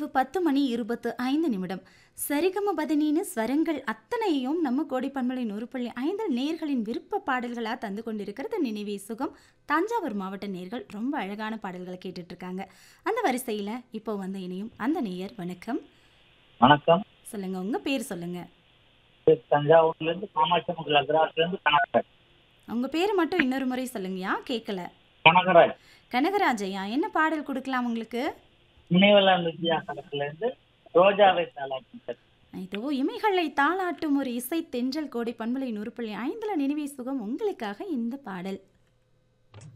இரவு பத்து மணி இருபத்து ஐந்து நிமிடம் சரிகம பதனின்னு ஸ்வரங்கள் அத்தனையும் நம்ம கோடி பண்பலை நூறு புள்ளி ஐந்தில் நேர்களின் விருப்ப பாடல்களாக தந்து கொண்டிருக்கிறது நினைவே சுகம் தஞ்சாவூர் மாவட்ட நேர்கள் ரொம்ப அழகான பாடல்களை கேட்டுட்டு இருக்காங்க அந்த வரிசையில் இப்போ வந்து இணையும் அந்த நேயர் வணக்கம் வணக்கம் சொல்லுங்க உங்க பேர் சொல்லுங்க இது தஞ்சாவூர்ல இருந்து காமாட்சி முகல் அக்ராஸ்ல இருந்து கனகராஜ் உங்க பேர் மட்டும் இன்னொரு முறை சொல்லுங்கயா கேட்கல கனகராஜ் கனகராஜையா என்ன பாடல் கொடுக்கலாம் உங்களுக்கு நினைவெல்லாம் வித்தியாசத்துல இருந்து ரோஜாவை தாளாட்டும் சார் இதோ இமைகளை தாளாட்டும் ஒரு இசை தென்றல் கோடை பண்பலை நூறு புள்ளி ஐந்துல நினைவே சுகம் உங்களுக்காக இந்த பாடல்